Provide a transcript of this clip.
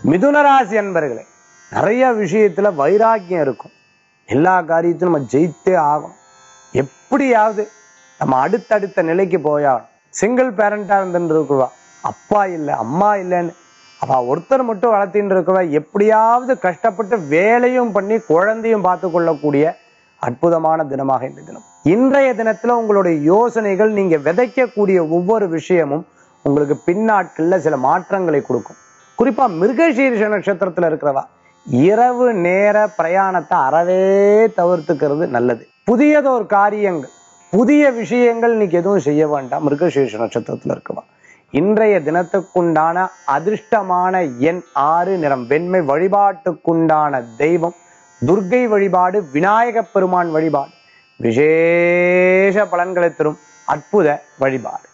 மிதுனராசி அன்பர்களே நிறைய விஷயத்துல வைராக்கியம் இருக்கும் எல்லா காரியத்திலும் நம்ம ஜெயித்தே ஆகும் எப்படியாவது நம்ம அடுத்தடுத்த நிலைக்கு போயாகணும் சிங்கிள் பேரண்டா இருந்துட்டு இருக்குவா அப்பா இல்லை அம்மா இல்லைன்னு அவ ஒருத்தர் மட்டும் வளர்த்தின்னு இருக்கவா எப்படியாவது கஷ்டப்பட்டு வேலையும் பண்ணி குழந்தையும் பார்த்து கொள்ளக்கூடிய அற்புதமான தினமாக இந்த தினம் இன்றைய தினத்துல உங்களுடைய யோசனைகள் நீங்க விதைக்கக்கூடிய ஒவ்வொரு விஷயமும் உங்களுக்கு பின்னாட்கள்ல சில மாற்றங்களை கொடுக்கும் குறிப்பா மிருகசீரிஷ நட்சத்திரத்துல இருக்கிறவா இரவு நேர பிரயாணத்தை அறவே தவிர்த்துக்கிறது நல்லது புதியதொரு காரியங்கள் புதிய விஷயங்கள் இன்னைக்கு எதுவும் செய்ய வேண்டாம் மிருகசீரிஷ நட்சத்திரத்துல இருக்கவா இன்றைய தினத்துக்குண்டான அதிர்ஷ்டமான எண் ஆறு நிறம் வெண்மை வழிபாட்டுக்குண்டான தெய்வம் துர்க்கை வழிபாடு விநாயகப் பெருமான் வழிபாடு விசேஷ பலன்களை தரும் அற்புத வழிபாடு